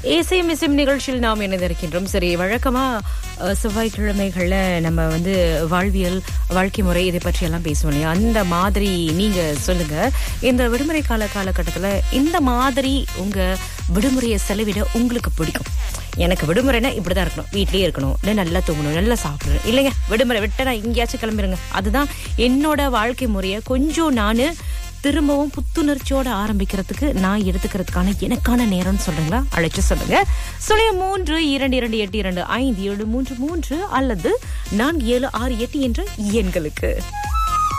ACM இசைம் நிகழ்ச்சியில் நாம் இணைந்திருக்கின்றோம் சரி வழக்கமா அஹ், செவ்வாய்க்கிழமைகள்ல நம்ம வந்து வாழ்வியல் வாழ்க்கை முறை இதை பற்றி எல்லாம் பேசுவோம் இல்லையா அந்த மாதிரி நீங்க சொல்லுங்க இந்த விடுமுறை கால காலகட்டத்துல இந்த மாதிரி உங்க விடுமுறையை செலவிட உங்களுக்கு பிடிக்கும் எனக்கு விடுமுறைனா இப்படிதான் இருக்கணும் வீட்லயே இருக்கணும் இல்லை நல்லா தூங்கணும் நல்லா சாப்பிடணும் இல்லைங்க விடுமுறை விட்டு நான் எங்கேயாச்சும் கிளம்பிடுங்க அதுதான் என்னோட வாழ்க்கை முறையை கொஞ்சம் நான் திரும்பவும் புத்துணர்ச்சியோட ஆரம்பிக்கிறதுக்கு நான் எடுத்துக்கிறதுக்கான எனக்கான நேரம்னு சொல்றீங்களா அழைச்சு சொல்லுங்க சுழிய மூன்று இரண்டு இரண்டு எட்டு இரண்டு ஐந்து ஏழு மூன்று மூன்று அல்லது நான்கு ஏழு ஆறு எட்டு என்ற எண்களுக்கு